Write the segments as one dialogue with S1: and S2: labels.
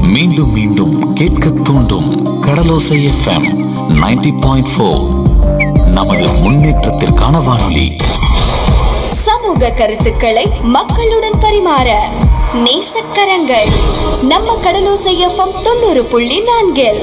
S1: மீண்டும் மீண்டும் கேட்க தூண்டும் கடலோசை எஃப்எம் 90.4 பாயிண்ட் ஃபோர் நமது முன்னேற்றத்திற்கான வானொலி
S2: சமூக கருத்துக்களை மக்களுடன் பரிமாற நேசக்கரங்கள் நம்ம கடலோசை எஃப்எம் தொண்ணூறு புள்ளி நான்கில்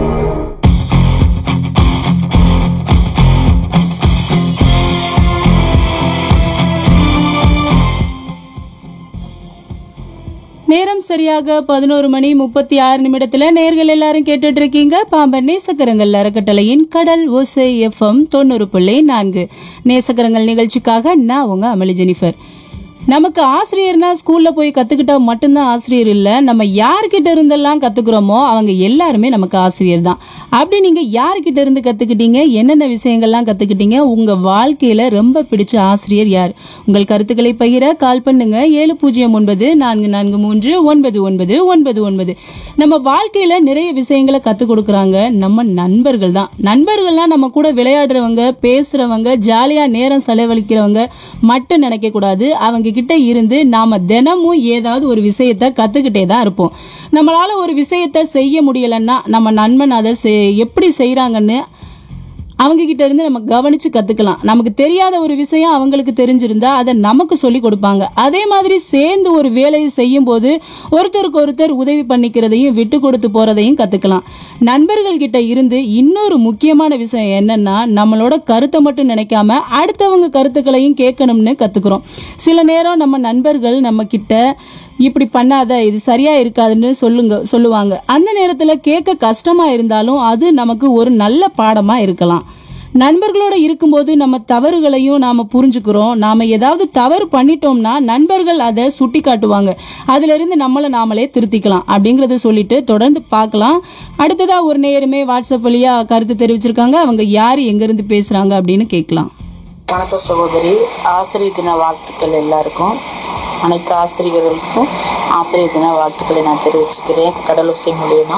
S3: நேரம் சரியாக பதினோரு மணி முப்பத்தி ஆறு நிமிடத்துல நேர்கள் எல்லாரும் கேட்டுட்டு இருக்கீங்க பாம்பன் நேசக்கரங்கள் அறக்கட்டளையின் கடல் ஓசை எஃப்எம் தொண்ணூறு புள்ளி நான்கு நேசக்கரங்கள் நிகழ்ச்சிக்காக நான் உங்க அமளி ஜெனிஃபர் நமக்கு ஆசிரியர்னா ஸ்கூல்ல போய் கத்துக்கிட்டா மட்டும்தான் ஆசிரியர் இல்ல நம்ம யார்கிட்ட இருந்தெல்லாம் கத்துக்கிறோமோ அவங்க எல்லாருமே நமக்கு ஆசிரியர் தான் அப்படி நீங்க யார்கிட்ட இருந்து கத்துக்கிட்டீங்க என்னென்ன விஷயங்கள்லாம் கத்துக்கிட்டீங்க உங்க வாழ்க்கையில ரொம்ப பிடிச்ச ஆசிரியர் யார் உங்கள் கருத்துக்களை பகிர கால் பண்ணுங்க ஏழு பூஜ்ஜியம் ஒன்பது நான்கு நான்கு மூன்று ஒன்பது ஒன்பது ஒன்பது ஒன்பது நம்ம வாழ்க்கையில நிறைய விஷயங்களை கத்துக் கொடுக்கறாங்க நம்ம நண்பர்கள் தான் நண்பர்கள்லாம் நம்ம கூட விளையாடுறவங்க பேசுறவங்க ஜாலியா நேரம் செலவழிக்கிறவங்க மட்டும் நினைக்க கூடாது அவங்க கிட்ட இருந்து நாம தினமும் ஏதாவது ஒரு விஷயத்த கத்துக்கிட்டே தான் இருப்போம் நம்மளால ஒரு விஷயத்த செய்ய முடியலன்னா நம்ம நண்பன் அதை செய்- எப்படி செய்றாங்கன்னு அவங்க கிட்ட இருந்து நம்ம கவனிச்சு கத்துக்கலாம் நமக்கு தெரியாத ஒரு விஷயம் அவங்களுக்கு தெரிஞ்சிருந்தா அதை நமக்கு சொல்லி கொடுப்பாங்க அதே மாதிரி சேர்ந்து ஒரு வேலையை செய்யும் போது ஒருத்தருக்கு ஒருத்தர் உதவி பண்ணிக்கிறதையும் விட்டு கொடுத்து போறதையும் கத்துக்கலாம் நண்பர்கள் கிட்ட இருந்து இன்னொரு முக்கியமான விஷயம் என்னன்னா நம்மளோட கருத்தை மட்டும் நினைக்காம அடுத்தவங்க கருத்துக்களையும் கேட்கணும்னு கத்துக்கிறோம் சில நேரம் நம்ம நண்பர்கள் நம்ம கிட்ட இப்படி பண்ணாத இது சரியா இருக்காதுன்னு சொல்லுங்க சொல்லுவாங்க அந்த நேரத்துல கேட்க கஷ்டமா இருந்தாலும் அது நமக்கு ஒரு நல்ல பாடமா இருக்கலாம் நண்பர்களோட இருக்கும்போது நம்ம தவறுகளையும் நாம புரிஞ்சுக்கிறோம் நாம ஏதாவது தவறு பண்ணிட்டோம்னா நண்பர்கள் அதை சுட்டி காட்டுவாங்க அதுல இருந்து நம்மளை நாமளே திருத்திக்கலாம் அப்படிங்கறத சொல்லிட்டு தொடர்ந்து பார்க்கலாம் அடுத்ததா ஒரு நேயருமே வாட்ஸ்அப் வழியா கருத்து தெரிவிச்சிருக்காங்க அவங்க யாரு எங்க இருந்து பேசுறாங்க அப்படின்னு கேட்கலாம்
S4: வணக்கம் சகோதரி ஆசிரியர் தின வாழ்த்துக்கள் எல்லாருக்கும் அனைத்து ஆசிரியர்களுக்கும் ஆசிரியர் தின வாழ்த்துக்களை நான் தெரிவிச்சுக்கிறேன் கடலோசை மூலியமா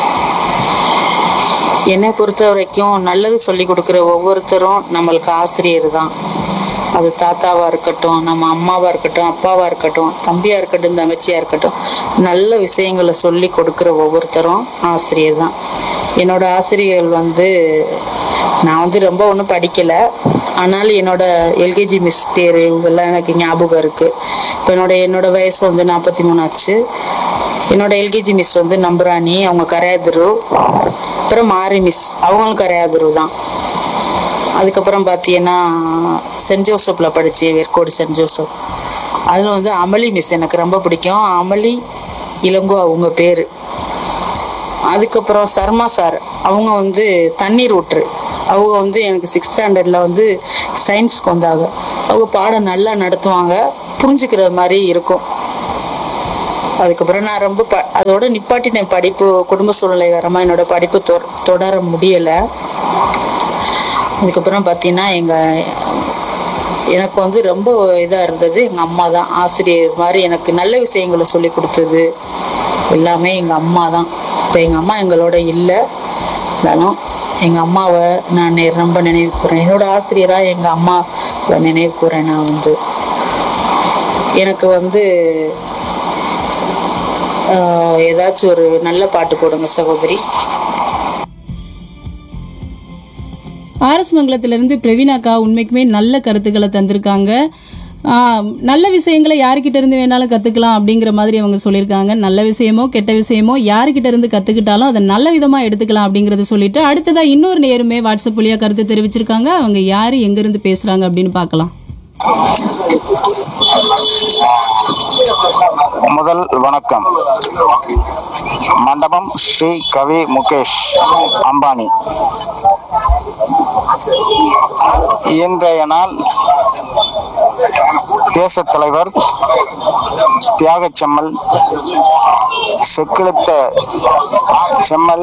S4: என்னை பொறுத்த வரைக்கும் நல்லது சொல்லி கொடுக்குற ஒவ்வொருத்தரும் நம்மளுக்கு ஆசிரியர் தான் அது தாத்தாவா இருக்கட்டும் நம்ம அம்மாவா இருக்கட்டும் அப்பாவா இருக்கட்டும் தம்பியா இருக்கட்டும் தங்கச்சியா இருக்கட்டும் நல்ல விஷயங்களை சொல்லி கொடுக்குற ஒவ்வொருத்தரும் ஆசிரியர் தான் என்னோட ஆசிரியர்கள் வந்து நான் வந்து ரொம்ப ஒன்றும் படிக்கலை ஆனாலும் என்னோட எல்கேஜி மிஸ் பேர் இவங்கெல்லாம் எனக்கு ஞாபகம் இருக்குது இப்போ என்னோட என்னோட வயசு வந்து நாற்பத்தி மூணு ஆச்சு என்னோட எல்கேஜி மிஸ் வந்து நம்புராணி அவங்க கரையாதுரு அப்புறம் மாரி மிஸ் அவங்களும் கரையாதுரு தான் அதுக்கப்புறம் பார்த்தீங்கன்னா சென்ட் ஜோசப்பில் படித்தேன் வெற்கோடு சென்ட் ஜோசப் அதில் வந்து அமளி மிஸ் எனக்கு ரொம்ப பிடிக்கும் அமளி இளங்கோ அவங்க பேர் அதுக்கப்புறம் சர்மா சார் அவங்க வந்து தண்ணீர் ஊற்று அவங்க வந்து எனக்கு சிக்ஸ்த் ஸ்டாண்டர்டில் வந்து சயின்ஸ்க்கு வந்தாங்க அவங்க பாடம் நல்லா நடத்துவாங்க புரிஞ்சுக்கிற மாதிரி இருக்கும் அதுக்கப்புறம் நான் ரொம்ப ப அதோட நிப்பாட்டினேன் படிப்பு குடும்ப சூழ்நிலை வரமா என்னோட படிப்பு தொ தொடர முடியலை அதுக்கப்புறம் பார்த்தீங்கன்னா எங்கள் எனக்கு வந்து ரொம்ப இதாக இருந்தது எங்கள் அம்மா தான் ஆசிரியர் மாதிரி எனக்கு நல்ல விஷயங்களை சொல்லி கொடுத்தது எல்லாமே எங்கள் அம்மா தான் இப்போ எங்கள் அம்மா எங்களோட இல்லை இருந்தாலும் எங்கள் அம்மாவை நான் நெ- ரொம்ப நினைவு கூறேன் என்னோட ஆசிரியராக எங்கள் அம்மாவை நினைவு கூறேன் நான் வந்து எனக்கு வந்து ஆஹ், ஏதாச்சும் ஒரு நல்ல பாட்டு போடுங்க சகோதரி
S3: ஆர்எஸ் மங்கலத்திலிருந்து பிரவீனாக்கா உண்மைக்குமே நல்ல கருத்துக்களை தந்திருக்காங்க ஆ, நல்ல விஷயங்களை யாருக்கிட்ட இருந்து வேணாலும் கத்துக்கலாம் அப்படிங்கிற மாதிரி அவங்க சொல்லியிருக்காங்க நல்ல விஷயமோ கெட்ட விஷயமோ யாருக்கிட்ட இருந்து கத்துக்கிட்டாலும் அதை நல்ல விதமா எடுத்துக்கலாம் அப்படிங்கறத சொல்லிட்டு அடுத்ததா இன்னொரு நேருமே வாட்ஸ்அப் வழியா கருத்து தெரிவிச்சிருக்காங்க அவங்க யாரு எங்க இருந்து பேசுறாங்க அப்படின்னு பார்க்கலாம்
S5: முதல் வணக்கம் மண்டபம் ஸ்ரீ கவி முகேஷ் அம்பானி இன்றைய நாள் தேசத் தலைவர் தியாகச் செம்மல் செக்கிழுத்த செம்மல்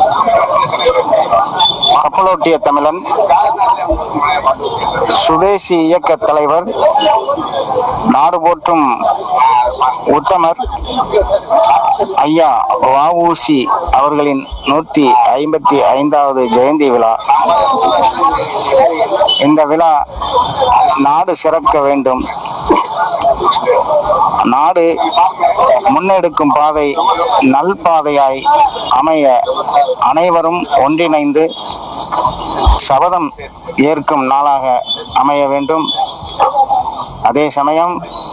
S5: கப்பலோட்டிய தமிழன் சுதேசி இயக்க தலைவர் நாடு போற்றும் உத்தமர் ஐயா வஉசி அவர்களின் நூற்றி ஐம்பத்தி ஐந்தாவது ஜெயந்தி விழா இந்த விழா நாடு சிறக்க வேண்டும் நாடு முன்னெடுக்கும் பாதை நல்பாதையாய் அமைய அனைவரும் ஒன்றிணைந்து சபதம் ஏற்கும் நாளாக அமைய வேண்டும் அதே சமயம்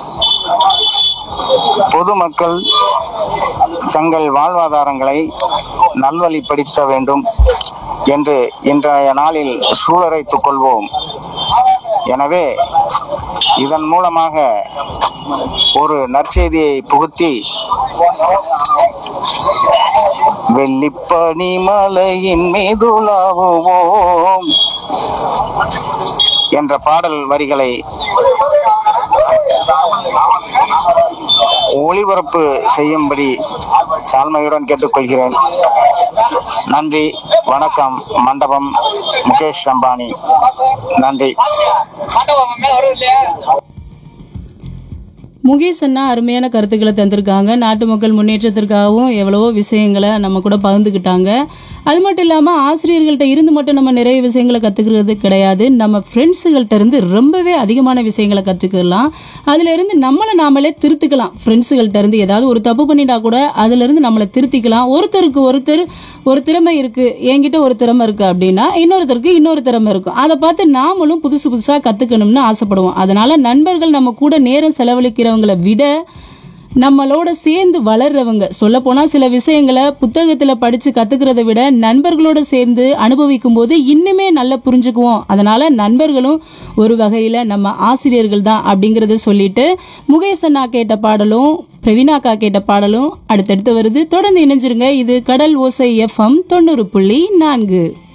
S5: பொதுமக்கள் தங்கள் வாழ்வாதாரங்களை நல்வழிப்படுத்த வேண்டும் என்று இன்றைய நாளில் சூழரைத்துக் கொள்வோம் எனவே இதன் மூலமாக ஒரு நற்செய்தியை புகுத்தி வெள்ளிப்பனி மலையின் மீதுலாவுவோம் என்ற பாடல் வரிகளை ஒளிபரப்பு செய்யும்படி தாழ்மையுடன் கேட்டுக்கொள்கிறேன் நன்றி வணக்கம் மண்டபம் முகேஷ் அம்பானி நன்றி
S3: முகேஷ் அண்ணா அருமையான கருத்துக்களை தந்திருக்காங்க நாட்டு மக்கள் முன்னேற்றத்திற்காகவும் எவ்வளவோ விஷயங்களை நம்ம கூட பகிர்ந்துக்கிட்டாங்க அது மட்டும் இல்லாமல் ஆசிரியர்கள்ட்ட இருந்து மட்டும் நம்ம நிறைய விஷயங்களை கற்றுக்கிறது கிடையாது நம்ம ஃப்ரெண்ட்ஸுகள்ட்ட இருந்து ரொம்பவே அதிகமான விஷயங்களை கற்றுக்கலாம் அதுல இருந்து நம்மளை நாமளே திருத்திக்கலாம் ஃப்ரெண்ட்ஸுகள்ட்ட இருந்து ஏதாவது ஒரு தப்பு பண்ணிட்டா கூட அதுல இருந்து நம்மளை திருத்திக்கலாம் ஒருத்தருக்கு ஒருத்தர் ஒரு திறமை இருக்கு என்கிட்ட ஒரு திறமை இருக்கு அப்படின்னா இன்னொருத்தருக்கு இன்னொரு திறமை இருக்கும் அதை பார்த்து நாமளும் புதுசு புதுசாக கற்றுக்கணும்னு ஆசைப்படுவோம் அதனால நண்பர்கள் நம்ம கூட நேரம் செலவழிக்கிறவங்களை விட நம்மளோட சேர்ந்து வளர்றவங்க சொல்ல போனா சில விஷயங்களை புத்தகத்துல படிச்சு கத்துக்கிறத விட நண்பர்களோட சேர்ந்து அனுபவிக்கும் போது இன்னுமே நல்லா புரிஞ்சுக்குவோம் அதனால நண்பர்களும் ஒரு வகையில நம்ம ஆசிரியர்கள் தான் அப்படிங்கறத சொல்லிட்டு முகேஷ் அண்ணா கேட்ட பாடலும் பிரவீனாக்கா கேட்ட பாடலும் அடுத்தடுத்து வருது தொடர்ந்து இணைஞ்சிருங்க இது கடல் ஓசை எஃப்எம் தொண்ணூறு புள்ளி நான்கு